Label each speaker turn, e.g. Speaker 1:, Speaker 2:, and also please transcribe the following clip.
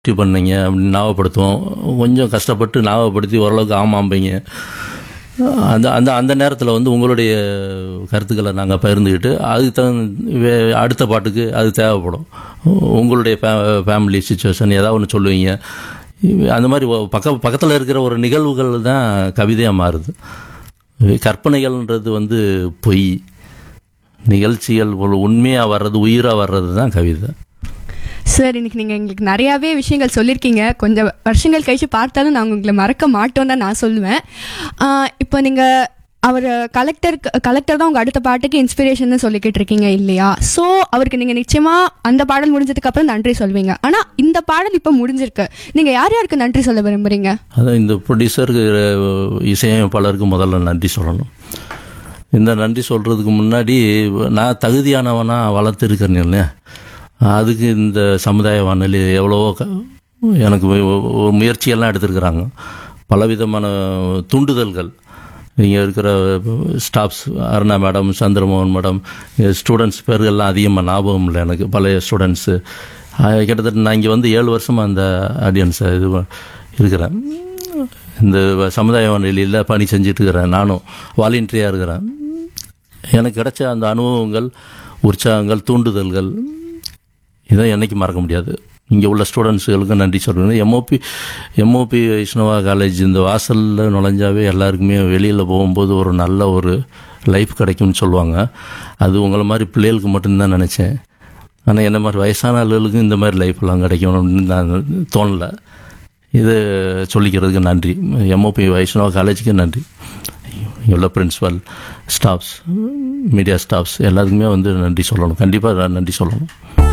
Speaker 1: இப்படி பண்ணீங்க அப்படின்னு ஞாபகப்படுத்துவோம் கொஞ்சம் கஷ்டப்பட்டு ஞாபகப்படுத்தி ஓரளவுக்கு ஆமாம்பீங்க அந்த அந்த அந்த நேரத்தில் வந்து உங்களுடைய கருத்துக்களை நாங்கள் பகிர்ந்துக்கிட்டு அதுக்கு தகுந்த வே- அடுத்த பாட்டுக்கு அது தேவைப்படும் உங்களுடைய ஃபேமிலி சுச்சுவேஷன் ஏதாவது ஒன்று சொல்லுவீங்க அந்த மாதிரி ஒ- பக்க பக்கத்தில் இருக்கிற ஒரு நிகழ்வுகள் தான் கவிதையாக மாறுது கற்பனைகள்ன்றது வந்து பொய் நிகழ்ச்சிகள் ஒரு உண்மையாக வர்றது உயிராக வர்றது தான் கவிதை
Speaker 2: சார் இன்னைக்கு நீங்கள் எங்களுக்கு நிறையாவே விஷயங்கள் சொல்லியிருக்கீங்க கொஞ்சம் வருஷங்கள் கழிச்சு பார்த்தாலும் நாங்கள் உங்களை மறக்க மாட்டோம் தான் நான் சொல்லுவேன் ஆஹ் இப்போ நீங்கள் அவர் கலெக்டர் கலெக்டர் தான் உங்கள் அடுத்த பாட்டுக்கு இன்ஸ்பிரேஷன் சொல்லிக்கிட்டு இருக்கீங்க இல்லையா ஸோ அவருக்கு நீங்கள் நிச்சயமாக அந்த பாடல் முடிஞ்சதுக்கு அப்புறம் நன்றி சொல்வீங்க ஆனால் இந்த பாடல் இப்போ முடிஞ்சிருக்கு நீங்கள் யார் யாருக்கு நன்றி சொல்ல விரும்புறீங்க
Speaker 1: அதான் இந்த ப்ரொடியூசருக்கு இசையமைப்பாளருக்கு முதல்ல நன்றி சொல்லணும் இந்த நன்றி சொல்கிறதுக்கு முன்னாடி நான் தகுதியானவனாக வளர்த்துருக்கேன் இல்லையா அதுக்கு இந்த சமுதாய வானொலி எவ்வளவோ க- எனக்கு மு- மு- முயற்சியெல்லாம் எடுத்திருக்கிறாங்க பலவிதமான தூண்டுதல்கள் இங்கே இருக்கிற staffs Aruna madam Chandramohan madam students பேர்கள்லாம் அதிகமாக ஞாபகம் இல்லை எனக்கு பழைய ஸ்டூடெண்ட்ஸு கிட்டத்தட்ட நான் இங்கே வந்து ஏழு வருஷமாக அந்த ஆடியன்ஸை இது ப- இருக்கிறேன் இந்த சமுதாய வானொலியில் பணி செஞ்சுட்டு இருக்கிறேன் நானும் வாலண்டியராக இருக்கிறேன் எனக்கு கிடைச்ச அந்த அனுபவங்கள் உற்சாகங்கள் தூண்டுதல்கள் இதை என்னைக்கு மறக்க முடியாது இங்கே உள்ள ஸ்டூடெண்ட்ஸுகளுக்கும் நன்றி சொல்லணும் எம்ஓபி எம்ஓபி வைஷ்ணவா காலேஜ் இந்த வாசலில் நுழைஞ்சாவே எல்லாருக்குமே வெளியில் போகும்போது ஒரு நல்ல ஒரு லைஃப் கிடைக்கும்னு சொல்லுவாங்க அது உங்களை மாதிரி பிள்ளைகளுக்கு மட்டும்தான் நினச்சேன் ஆனால் என்ன மாதிரி வயசான ஆளுகளுக்கும் இந்த மாதிரி லைஃப்லாம் கிடைக்கும் அப்படின்னு நான் தோணலை இது சொல்லிக்கிறதுக்கு நன்றி எம்ஓபி வைஷ்ணவா காலேஜுக்கு நன்றி உள்ள பிரின்ஸிபல் ஸ்டாஃப்ஸ் மீடியா ஸ்டாஃப்ஸ் எல்லாத்துக்குமே வந்து நன்றி சொல்லணும் கண்டிப்பாக நன்றி சொல்லணும்